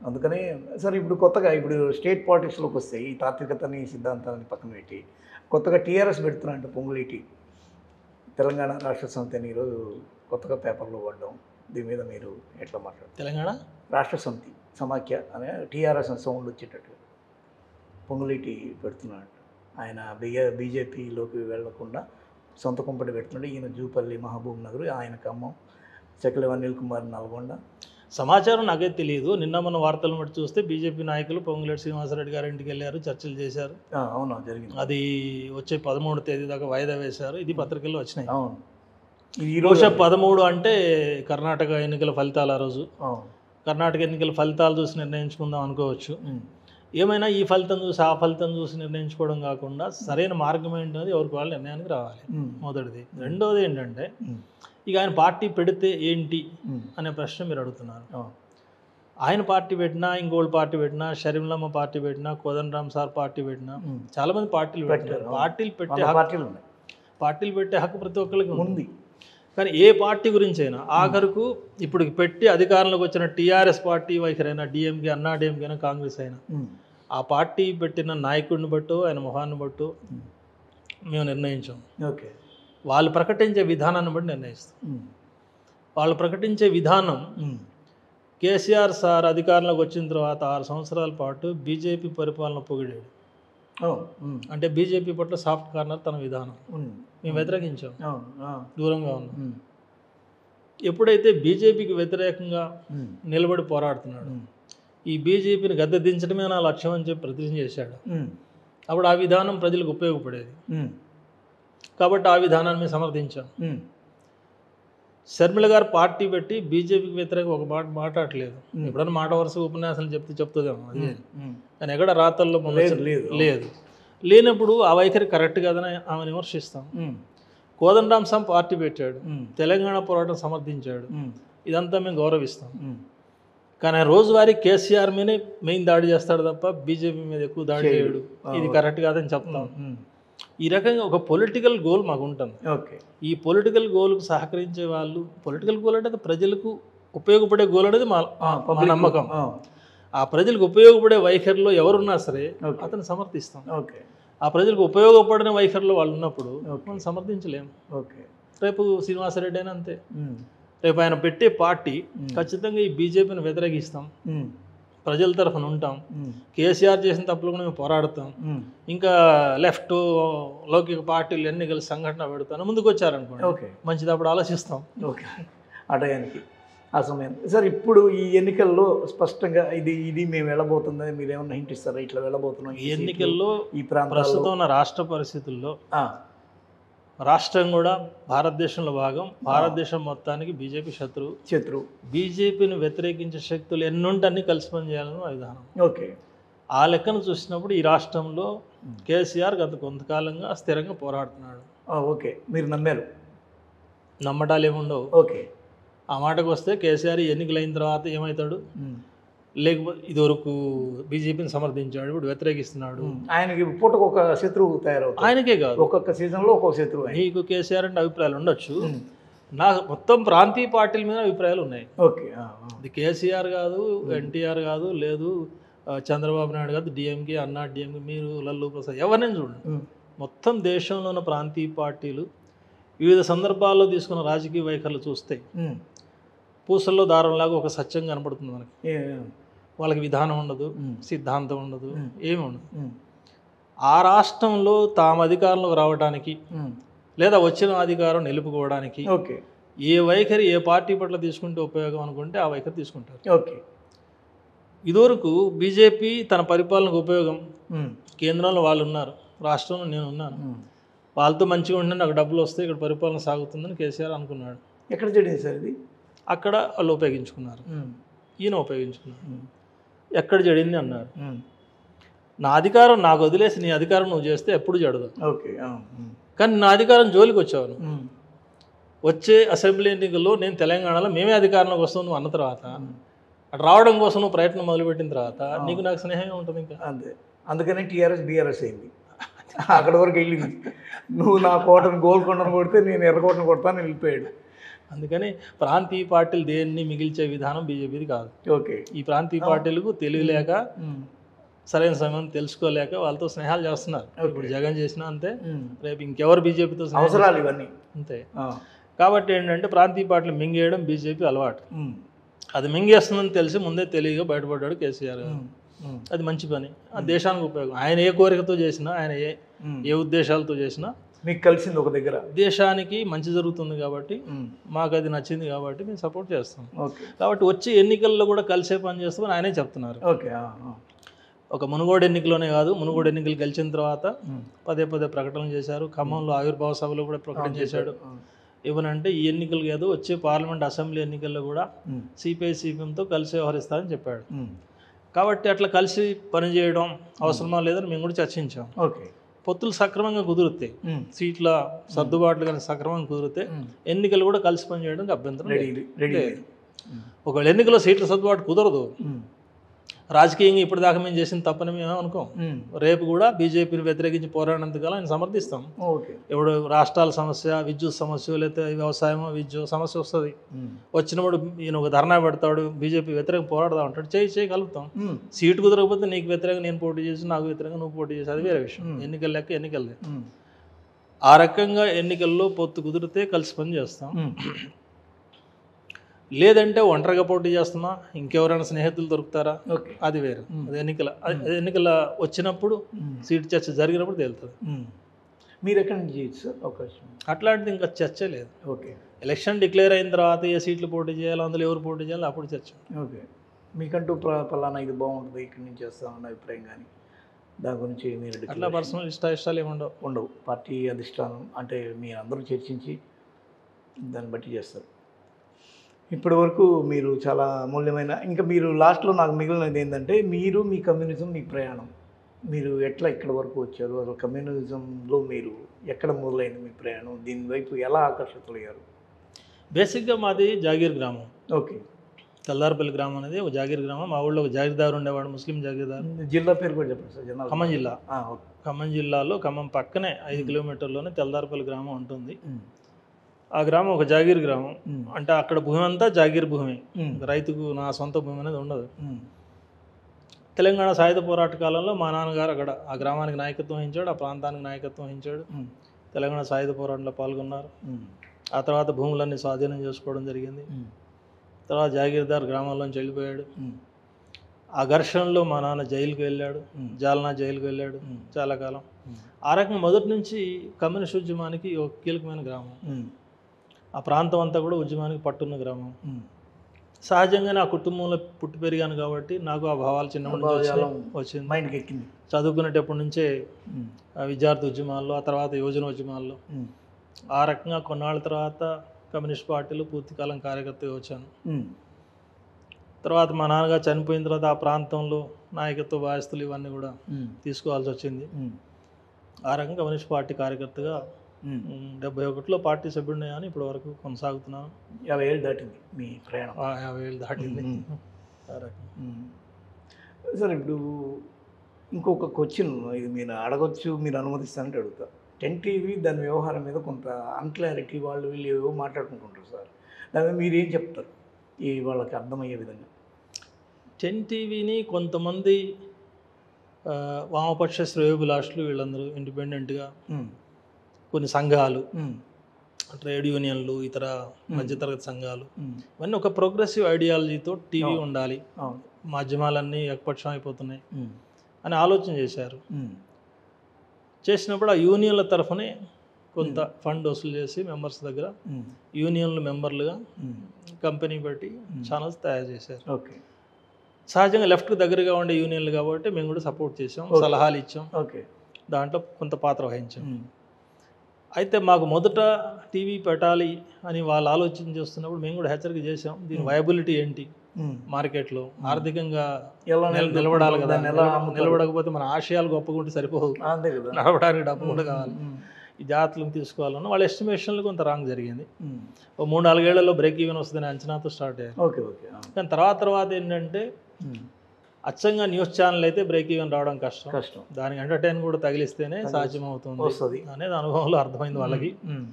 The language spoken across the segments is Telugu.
అందుకనే సార్ ఇప్పుడు కొత్తగా ఇప్పుడు స్టేట్ పాలిటిక్స్లోకి వస్తే ఈ తాత్వికతని సిద్ధాంతాన్ని పక్కన పెట్టి కొత్తగా టీఆర్ఎస్ పెడుతున్నా అంటే పొంగులేటి తెలంగాణ రాష్ట్ర సమితి అని ఈరోజు కొత్తగా పేపర్లో పడ్డాం దీని మీద మీరు ఎట్లా మాట్లాడారు తెలంగాణ రాష్ట్ర సమితి సమాఖ్య అనే టీఆర్ఎస్ అని సౌండ్ వచ్చేటట్టు పొంగులేటి పెడుతున్నాడు ఆయన బిఏ బీజేపీలోకి వెళ్లకుండా సొంత కుంపటి పెడుతుండే ఈయన జూపల్లి మహబూబ్ నగర్ ఆయన ఖమ్మం చక్కలి అనిల్ కుమార్ నల్గొండ సమాచారం నాకైతే తెలియదు నిన్న మన వార్తలను బట్టి చూస్తే బీజేపీ నాయకులు పొంగులేటి శ్రీనివాసరెడ్డి గారి ఇంటికి వెళ్ళారు చర్చలు చేశారు ఆ, అవును జరిగింది అది వచ్చే పదమూడు తేదీ దాకా వాయిదా వేశారు ఇది పత్రికల్లో వచ్చినాయి అవును ఇది ఈరోజు బహుశా పదమూడు అంటే కర్ణాటక ఎన్నికల ఫలితాలు ఆ రోజు అవును కర్ణాటక ఎన్నికల ఫలితాలు చూసి నిర్ణయించుకుందాం అనుకోవచ్చు ఉమ్. ఏమైనా ఈ ఫలితం చూసి ఆ ఫలితం చూసి నిర్ణయించుకోవడం కాకుండా సరైన మార్గం ఏంటనేది ఎవరికి వాళ్ళు నిర్ణయానికి రావాలి ఉమ్. మొదటిది రెండోది ఏంటంటే ఉమ్. ఇక ఆయన పార్టీ పెడితే ఏంటి ఉమ్. అనే ప్రశ్న మీరు అడుగుతున్నారు అవును. ఆయన పార్టీ పెట్టినా ఇంకోళ్ళు పార్టీ పెట్టినా షరీంలమ్మ పార్టీ పెట్టినా కోదండరామ్ సార్ పార్టీ పెట్టినా ఉమ్. చాలా మంది పార్టీలు పెట్టారు పెట్టారు, అవును. పార్టీలు పెట్టే వంద హక్కు పార్టీలు ఉన్నాయి పార్టీలు పెట్టే హక్కు ప్రతి ఒక్కరికి ఉంది ఉంది కానీ ఏ పార్టీ గురించి అయినా ఆఖరుకు ఇప్పుడు పెట్టి అధికారంలోకి వచ్చిన టీఆర్ఎస్ పార్టీ వైఖరైనా డిఎంకే అన్నా డిఎంకే అయినా కాంగ్రెస్ అయినా ఉమ్. ఆ పార్టీ పెట్టిన నాయకుడిని బట్టు ఆయన మొహాన్ని బట్టు ఉమ్. మేము నిర్ణయించాం ఓకే వాళ్ళు ప్రకటించే విధానాన్ని బట్టి నిర్ణయిస్తాం ఉమ్. వాళ్ళు ప్రకటించే విధానం ఉమ్. కేసీఆర్ సార్ అధికారంలోకి వచ్చిన తర్వాత ఆరు సంవత్సరాల పాటు బీజేపీ పరిపాలన పొగిడాడు అవును ఉమ్. అంటే బీజేపీ పట్ల సాఫ్ట్ కార్నర్ తన విధానం ఉమ్. మేము వ్యతిరేకించాం అవును ఆ. దూరంగా ఉన్నాం ఉమ్. ఎప్పుడైతే బీజేపీకి వ్యతిరేకంగా ఉమ్. నిలబడి పోరాడుతున్నాడు ఉమ్. ఈ బీజేపీని గద్దె దించడమే నా లక్ష్యం అని చెప్పి ప్రతిజ్ఞ చేశాడు ఉమ్. అప్పుడు ఆ విధానం ప్రజలకు ఉపయోగపడేది ఉమ్. కాబట్టి ఆ విధానాన్ని మేము సమర్థించాం ఉమ్. శర్మిల గారు పార్టీ పెట్టి బీజేపీకి వ్యతిరేకంగా ఒక మాట మాట్లాడలేదు ఉమ్. ఎప్పుడైనా మాట వరుస ఉపన్యాసాలు చెప్తే చెప్తుందేమో అది ఉమ్. కానీ ఎక్కడ రాతల్లో మొన్న లేదు, వచ్చి- లేదు. లేదు లేనప్పుడు ఆ వైఖరి కరెక్ట్ కాదని ఆమె విమర్శిస్తాం ఉమ్. కోదండరామ్ సాం పార్టీ పెట్టాడు ఉమ్. తెలంగాణ పోరాటం సమర్థించాడు ఉమ్. ఇదంతా మేము గౌరవిస్తాం ఉమ్. కానీ ఆయన రోజువారీ కేసీఆర్ మీదే మెయిన్ దాడి చేస్తాడు తప్ప బీజేపీ మీద ఎక్కువ దాడి చేయడు. చేయడు ఇది కరెక్ట్ కాదని చెప్తాం ఉమ్. ఈ రకంగా ఒక పొలిటికల్ గోల్ మాకు ఉంటుంది ఓకే ఈ పొలిటికల్ గోల్కు సహకరించే వాళ్ళు పొలిటికల్ గోల్ అంటే అది ప్రజలకు ఉపయోగపడే గోల్ అనేది మా ఆ, మా పబ్లిక్ నమ్మకం ఆ. ఆ ప్రజలకు ఉపయోగపడే వైఖరిలో ఎవరున్నా సరే ఓకే. అతను సమర్థిస్తాం ఓకే ఆ ప్రజలకు ఉపయోగపడిన వైఖరిలో వాళ్ళు ఉన్నప్పుడు ఓకే. మనం సమర్థించలేము ఓకే రేపు శ్రీనివాసరెడ్డి అయినా అంతే ఉమ్. రేపు ఆయన పెట్టే పార్టీ ఉమ్. ఖచ్చితంగా ఈ బీజేపీని వ్యతిరేకిస్తాం ఉమ్. ప్రజల తరఫున ఉంటాం ఉమ్. కేసీఆర్ చేసిన తప్పులు కూడా మేము పోరాడుతాం ఉమ్. ఇంకా లెఫ్ట్ లౌకిక పార్టీలు ఎన్ని కలిసి సంఘటన పెడతాను ముందుకు వచ్చారనుకోండి ఓకే మంచిది అప్పుడు ఆలోచిస్తాం ఓకే ఆ టయానికి ఆ సమయం సార్ ఇప్పుడు ఈ ఎన్నికల్లో స్పష్టంగా ఇది ఇది మేము వెళ్ళబోతుందని మీరు ఏమన్నా హింట్ ఇస్తారా ఇట్లా వెళ్ళబోతున్నాం ఈ ఎన్నికల్లో ఈ ప్రాంతాల్లో ప్రస్తుతం ఉన్న రాష్ట్ర పరిస్థితుల్లో ఆ, రాష్ట్రం కూడా భారతదేశంలో భాగం భారతదేశం మొత్తానికి బీజేపీ శత్రువు శత్రు బీజేపీని వ్యతిరేకించే శక్తులు ఎన్నుంటే అన్ని కలిసి పనిచేయాలని మా విధానం ఓకే ఆ లెక్కను చూసినప్పుడు ఈ రాష్ట్రంలో కేసీఆర్ గత కొంతకాలంగా స్థిరంగా పోరాడుతున్నాడు ఆ, ఓకే మీరు నమ్మారు నమ్మటాలు ఏముండవు ఓకే ఆ మాటకు వస్తే కేసీఆర్ ఎన్నికలు అయిన తర్వాత ఏమవుతాడు ఉమ్. లేకపోతే ఇదివరకు బీజేపీని సమర్థించాడు ఇప్పుడు వ్యతిరేకిస్తున్నాడు ఉమ్. ఆయనకి పూటకు ఒక శత్రువు తయారవుతాడు ఆయనకే కాదు ఒక్కొక్క సీజన్లో ఒక్కొక్క శత్రువు ఆయన నీకు కేసీఆర్ అంటే అభిప్రాయాలు ఉండొచ్చు ఉమ్. నాకు మొత్తం ప్రాంతీయ పార్టీల మీద అభిప్రాయాలు ఉన్నాయి ఓకే ఆ, ఆ. ఇది కేసీఆర్ కాదు ఎన్టీఆర్ కాదు లేదు ఆ, చంద్రబాబు నాయుడు కాదు డిఎంకే అన్నా డిఎంకే మీరు లల్లు ప్రసాద్ ఎవరినైనా చూడండి ఉమ్. మొత్తం దేశంలో ఉన్న ప్రాంతీయ పార్టీలు వివిధ సందర్భాల్లో తీసుకున్న రాజకీయ వైఖరులు చూస్తే ఉమ్. పూసల్లో దారంలాగా ఒక సత్యం కనపడుతుంది మనకి ఏ- వాళ్ళకి విధానం ఉండదు ఉమ్. సిద్ధాంతం ఉండదు ఉమ్. ఏమి ఉండదు ఉమ్. ఆ రాష్ట్రంలో తాము అధికారంలోకి రావడానికి ఉమ్. లేదా వచ్చిన అధికారం నిలుపుకోవడానికి ఓకే ఏ వైఖరి ఏ పార్టీ పట్ల తీసుకుంటే ఉపయోగం అనుకుంటే ఆ వైఖరి తీసుకుంటారు ఓకే ఇదివరకు బీజేపీ తన పరిపాలనకు ఉపయోగం ఉమ్. కేంద్రంలో వాళ్ళు ఉన్నారు రాష్ట్రంలో నేను ఉన్నాను ఉమ్. వాళ్ళతో మంచిగా ఉంటే నాకు డబ్బులు వస్తే ఇక్కడ పరిపాలన సాగుతుందని కేసీఆర్ అనుకున్నాడు ఎక్కడ జరిగింది సార్ ఇది అక్కడ వాళ్ళు ఉపయోగించుకున్నారు ఉమ్. ఈయన ఉపయోగించుకున్నారు ఉమ్. ఎక్కడ జడింది అన్నారు ఉమ్. నా అధికారం నాకు వదిలేసి నీ అధికారం నువ్వు చేస్తే ఎప్పుడు జడదు ఓకే ఆ. ఉమ్. కానీ నా అధికారం జోలికి వచ్చావు నువ్వు. ఉమ్. వచ్చే అసెంబ్లీ ఎన్నికల్లో నేను తెలంగాణలో మేమే అధికారంలోకి వస్తాం నువ్వు అన్న తర్వాత అటు రావడం కోసం నువ్వు ప్రయత్నం మొదలుపెట్టిన తర్వాత నీకు నాకు స్నేహంగా ఉంటుంది ఇంకా అంతే అందుకని టీఆర్ఎస్ బీఆర్ఎస్ అయింది అక్కడ వరకు వెళ్ళింది నువ్వు నా కోటను గోల్కొండను కొడితే నేను ఎర్రకోటను కొడతాను వెళ్ళిపోయాడు అందుకని ప్రాంతీయ పార్టీలు దేన్ని మిగిల్చే విధానం బీజేపీది కాదు ఓకే ఈ ప్రాంతీయ పార్టీలకు తెలియలేక ఉమ్. సరైన సమయం తెలుసుకోలేక వాళ్ళతో స్నేహాలు చేస్తున్నారు Okay. ఇప్పుడు జగన్ చేసినా అంతే ఉమ్. రేపు ఇంకెవరు బీజేపీతో స్నేహం అవసరాలు ఇవన్నీ అంతే ఆ. కాబట్టి ఏంటంటే ప్రాంతీయ పార్టీలు మింగేయడం బీజేపీ అలవాటు ఉమ్. అది మింగేస్తుందని తెలిసి ముందే తెలియగా బయటపడ్డాడు కేసీఆర్ గారు ఉమ్. ఉమ్. అది మంచి పని ఆ దేశానికి ఉపయోగం ఆయన ఏ కోరికతో చేసినా ఆయన ఏ ఉమ్. ఏ ఉద్దేశాలతో చేసినా మీకు కలిసింది ఒక దగ్గర దేశానికి మంచి జరుగుతుంది కాబట్టి ఉమ్. మాకు అది నచ్చింది కాబట్టి మేము సపోర్ట్ చేస్తాం ఓకే కాబట్టి వచ్చే ఎన్నికల్లో కూడా కలిసే పని చేస్తామని ఆయనే చెప్తున్నారు ఓకే ఆ, ఆ. ఒక మునుగోడు ఎన్నికలోనే కాదు మునుగోడు ఎన్నికలు గెలిచిన తర్వాత ఉమ్. పదే పదే ప్రకటనలు చేశారు ఖమ్మంలో ఆవిర్భావ సభలో కూడా ప్రకటన చేశాడు ఆ. ఏమనంటే ఈ ఎన్నికలు కాదు వచ్చే పార్లమెంట్ అసెంబ్లీ ఎన్నికల్లో కూడా ఉమ్. సిపిఐ సిపిఎంతో కలిసి వ్యవహరిస్తారని చెప్పాడు ఉమ్. కాబట్టి అట్లా కలిసి పనిచేయడం అవసరమా లేదని మేము కూడా చర్చించాం ఓకే పొత్తులు సక్రమంగా కుదురుతాయి ఉమ్. సీట్ల సర్దుబాట్లు కానీ సక్రమంగా కుదిరితే ఉమ్. ఎన్నికలు కూడా కలిసి పనిచేయడానికి అభ్యంతరం రెడీ లేదు. రెడీ లేదు. ఒకవేళ ఎన్నికల్లో సీట్ల సర్దుబాటు కుదరదు ఉమ్. రాజకీయంగా ఇప్పటిదాకా మేము చేసిన తప్పని మేము అనుకోం ఉమ్. రేపు కూడా బీజేపీని వ్యతిరేకించి పోరాడినందుకు ఆయన సమర్థిస్తాం ఓకే ఇప్పుడు రాష్ట్రాల సమస్య విద్యుత్ సమస్య లేకపోతే వ్యవసాయం విద్యుత్ సమస్య వస్తుంది ఉమ్. వచ్చినప్పుడు ఈయన ఒక ధర్నా పెడతాడు బీజేపీ వ్యతిరేకం పోరాడదాం అంటాడు చేయి చేయగలుగుతాం ఉమ్. సీటు కుదరకపోతే నీకు వ్యతిరేకంగా నేను పోటీ చేసి నాకు వ్యతిరేకంగా నువ్వు పోటీ చేసి అది వేరే విషయం మ్మ్. ఎన్నికల లెక్క ఎన్నికలే ఉమ్. ఆ రకంగా ఎన్నికల్లో పొత్తు కుదిరితే కలిసి పని చేస్తాం ఉమ్. లేదంటే ఒంటరిగా పోటీ చేస్తామా ఇంకెవరైనా స్నేహితులు దొరుకుతారా ఓకే అది వేరు మ్మ్. అది ఎన్నికల అది అది ఎన్నికల వచ్చినప్పుడు ఉమ్. సీటు చర్చ జరిగినప్పుడు తేలుతుంది ఉమ్. మీరు ఎక్కడి నుంచి చేయొచ్చు సార్ అవకాశం అట్లాంటిది ఇంకా చర్చే లేదు ఓకే ఎలక్షన్ డిక్లేర్ అయిన తర్వాత ఏ సీట్లు పోటీ చేయాలి అందులో ఎవరు పోటీ చేయాలి అప్పుడు చర్చ ఓకే మీకంటూ ప్ర- పలానా ఇది బాగుంటుంది ఇక్కడి నుంచి చేస్తామన్న అభిప్రాయం కానీ దాని గురించి మీరు అట్లా declaration పర్సనల్ ఇష్ట ఇష్టాలు ఏమి ఉండవు ఉండవు పార్టీ అధిష్టానం అంటే మీ అందరూ చర్చించి దాన్ని బట్టి చేస్తారు ఇప్పటి వరకు మీరు చాలా అమూల్యమైన ఇంకా మీరు లాస్ట్లో నాకు మిగిలినది ఏంటంటే మీరు మీ కమ్యూనిజం మీ ప్రయాణం మీరు ఎట్లా ఇక్కడ వరకు వచ్చారు అసలు కమ్యూనిజంలో మీరు ఎక్కడ మొదలైంది మీ ప్రయాణం దీని వైపు ఎలా ఆకర్షితులయ్యారు బేసిక్గా మాది జాగీర్ గ్రామం ఓకే తెల్లారపల్లి గ్రామం అనేది ఒక జాగీర్ గ్రామం మా ఊళ్ళో ఒక జాగీర్దారు ఉండేవాడు ముస్లిం జాగీర్దారు జిల్లా పేరు కూడా చెప్పండి సార్ జనాలు ఖమ్మం జిల్లా ఆ, ఓకే ఖమ్మం జిల్లాలో ఖమ్మం పక్కనే ఐదు కిలోమీటర్లోనే తెల్దారపల్లి గ్రామం ఉంటుంది ఉమ్, ఆ గ్రామం ఒక జాగీర్ గ్రామం ఉమ్, అంటే అక్కడ భూమి అంతా జాగీర్ భూమి ఉమ్, రైతుకు నా సొంత భూమి అనేది ఉండదు ఉమ్, తెలంగాణ సాయుధ పోరాట కాలంలో మా నాన్నగారు అక్కడ ఆ గ్రామానికి నాయకత్వం వహించాడు ఆ ప్రాంతానికి నాయకత్వం వహించాడు ఉమ్, తెలంగాణ సాయుధ పోరాటంలో పాల్గొన్నారు ఉమ్, ఆ తర్వాత భూములన్నీ స్వాధీనం చేసుకోవడం జరిగింది ఉమ్, తర్వాత జాగీర్దార్ గ్రామంలోంచి వెళ్ళిపోయాడు ఉమ్, ఆ ఘర్షణలో మా నాన్న జైలుకి వెళ్ళాడు ఉమ్, జాలనా జైలుకి వెళ్ళాడు ఉమ్, చాలా కాలం ఉమ్, ఆ రకంగా మొదటి నుంచి కమ్యూనిస్ట్ ఉద్యమానికి ఒక కీలకమైన గ్రామం ఉమ్, ఆ ప్రాంతం అంతా కూడా ఉద్యమానికి పట్టున్న గ్రామం ఉమ్. సహజంగా నా కుటుంబంలో పుట్టి పెరిగాను కాబట్టి నాకు ఆ భావాలు చిన్నప్పటి నుంచి వచ్చినాయి. భావజాలం వచ్చింది మైండ్కి ఎక్కింది చదువుకునేటప్పటి నుంచే ఉమ్, ఆ విద్యార్థి ఉద్యమాల్లో ఆ తర్వాత యువజన ఉద్యమాల్లో ఉమ్, ఆ రకంగా కొన్నాళ్ళ తర్వాత కమ్యూనిస్ట్ పార్టీలో పూర్తికాలం కార్యకర్తగా వచ్చాను ఉమ్, తర్వాత మా నాన్నగారు చనిపోయిన తర్వాత ఆ ప్రాంతంలో నాయకత్వ బాధ్యతలు ఇవన్నీ కూడా ఉమ్, తీసుకోవాల్సి వచ్చింది ఉమ్, ఆ రకంగా కమ్యూనిస్ట్ పార్టీ కార్యకర్తగా ఉమ్. ఉమ్, డెబ్బై ఒకటిలో పార్టీ సభ్యుడిని కానీ ఇప్పటి వరకు కొనసాగుతున్నాను యాభై ఏళ్ళు దాటింది మీ ప్రయాణం ఆ యాభై ఏళ్ళు దాటింది ఉమ్. ఆ రకంగా ఉమ్. సార్ ఇప్పుడు ఇంకొక క్వశ్చన్ ఇది మీరు అడగొచ్చు మీరు అనుమతిస్తానంటే అడుగుతా టెన్ టీవీ దాని వ్యవహారం మీద కొంత అన్క్లారిటీ వాళ్ళు వీళ్ళు ఏవో మాట్లాడుకుంటుంటారు సార్ దాని మీద మీరు ఏం చెప్తారు ఈ వాళ్ళకి అర్థమయ్యే విధంగా టెన్ టీవీని కొంతమంది ఆ, వామపక్ష శ్రేయోభిలాషులు వీళ్ళందరూ ఇండిపెండెంట్గా ఉమ్, కొన్ని సంఘాలు ఉమ్, ట్రేడ్ యూనియన్లు ఇతర మధ్యతరగతి సంఘాలు ఉమ్, ఇవన్నీ ఒక ప్రోగ్రెసివ్ ఐడియాలజీతో టీవీ అవును. ఉండాలి అవును మాధ్యమాలన్నీ ఏకపక్షం అయిపోతున్నాయి ఉమ్, అని ఆలోచన చేశారు ఉమ్, చేసినప్పుడు ఆ యూనియన్ల తరఫునే కొంత ఫండ్ వసూలు చేసి మెంబర్స్ దగ్గర ఉమ్, యూనియన్లు మెంబర్లుగా ఉమ్, కంపెనీ పెట్టి ఛానల్స్ తయారు చేశారు ఓకే సహజంగా లెఫ్ట్కి దగ్గరగా ఉండే యూనియన్లు కాబట్టి మేము కూడా సపోర్ట్ చేసాం Okay. సలహాలు ఇచ్చాం ఓకే దాంట్లో కొంత పాత్ర వహించాం ఉమ్, అయితే మాకు మొదట టీవీ పెట్టాలి అని వాళ్ళు ఆలోచన చేస్తున్నప్పుడు మేము కూడా హెచ్చరిక చేసాం దీని వయబిలిటీ ఏంటి ఉమ్. మార్కెట్లో ఆర్థికంగా ఎలా నిల- నిలబడాలి కదా దాన్ని ఎలా నిలబ- అమ్ముతారు? నిలబడకపోతే మన ఆశయాలు గొప్పగా ఉంటే సరిపోవు అంతే కదా నడవడానికి డబ్బు కూడా కావాలి ఉమ్, ఈ జాగ్రత్తలను తీసుకోవాలన్న వాళ్ళ ఎస్టిమేషన్లు కొంత రాంగ్ జరిగింది ఉమ్, ఓ మూడు నాలుగేళ్లలో బ్రేక్ ఈవెన్ వస్తుందని అంచనాతో స్టార్ట్ అయ్యారు ఓకే ఓకే ఆ, కానీ తర్వాత తర్వాత ఏంటంటే ఉమ్, అచ్చంగా న్యూస్ ఛానల్ అయితే బ్రేక్ ఈవెన్ రావడం కష్టం కష్టం దానికి ఎంటర్టైన్ కూడా తగిలిస్తేనే సాధ్యం అవుతుంది వస్తుంది అనేది అనుభవంలో అర్థమైంది వాళ్ళకి ఉమ్,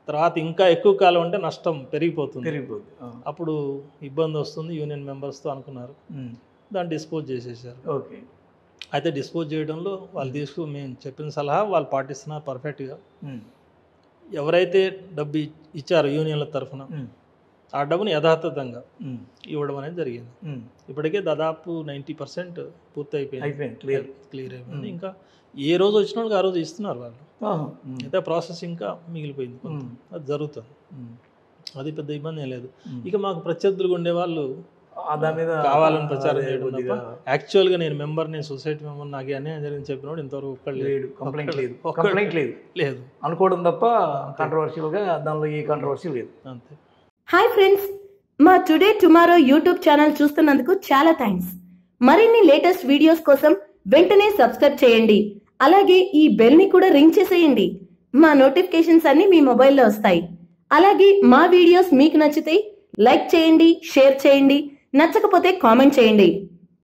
తర్వాత ఇంకా ఎక్కువ కాలం ఉంటే నష్టం పెరిగిపోతుంది పెరిగిపోద్ది ఆ. అప్పుడు ఇబ్బంది వస్తుంది యూనియన్ మెంబర్స్తో అనుకున్నారు ఉమ్. దాన్ని డిస్పోజ్ చేసేసారు ఓకే అయితే డిస్పోజ్ చేయడంలో వాళ్ళు తీసుకు మేము చెప్పిన సలహా వాళ్ళు పాటిస్తున్నారు పర్ఫెక్ట్గా ఉమ్. ఎవరైతే డబ్బు ఇ- ఇచ్చారో యూనియన్ల తరఫున ఉమ్. ఆ డబ్బుని యథాతథంగా ఉమ్. ఇవ్వడం అనేది జరిగింది ఉమ్. ఇప్పటికే దాదాపు నైంటీ పర్సెంట్ పూర్తి అయిపోయింది అయిపోయింది క్లియర్ క్లియర్ అయిపోయింది మ్మ్. ఇంకా ఏ రోజు వచ్చిన వాళ్ళకి ఆ రోజు ఇస్తున్నారు వాళ్ళు ఆహా. ఉమ్. అయితే ప్రాసెస్ ఇంకా మిగిలిపోయింది కొంత. మ్మ్. అది జరుగుతుంది ఉమ్. అది పెద్ద ఇబ్బంది ఏం లేదు ఉమ్. ఇక మాకు ప్రత్యర్థులుగా ఉండే వాళ్ళు ఆ దాని మీద కావాలని ప్రచారం అదే చేయడం కొద్దిగా తప్ప యాక్చువల్గా నేను మెంబర్ నేను సొసైటీ మెంబర్ నాకు ఈ అన్యాయం జరిగింది చెప్పినోడు ఇంతవరకు ఒక్కడు లేదు లేడు కంప్లైంట్ ఒక్కడు- లేదు ఒక్కడు- కంప్లైంట్ లేదు లేదు అనుకోవడం తప్ప కాంట్రవర్షియల్గా దానిలో ఏ కాంట్రవర్సీ లేదు అంతే హాయ్ ఫ్రెండ్స్ మా టుడే టుమారో యూట్యూబ్ ఛానల్ చూస్తున్నందుకు చాలా థ్యాంక్స్ మరిన్ని లేటెస్ట్ వీడియోస్ కోసం వెంటనే సబ్స్క్రైబ్ చేయండి అలాగే ఈ బెల్ ని కూడా రింగ్ చేసేయండి మా నోటిఫికేషన్స్ అన్ని మీ మొబైల్లో వస్తాయి అలాగే మా వీడియోస్ మీకు నచ్చితే లైక్ చేయండి షేర్ చేయండి నచ్చకపోతే కామెంట్ చేయండి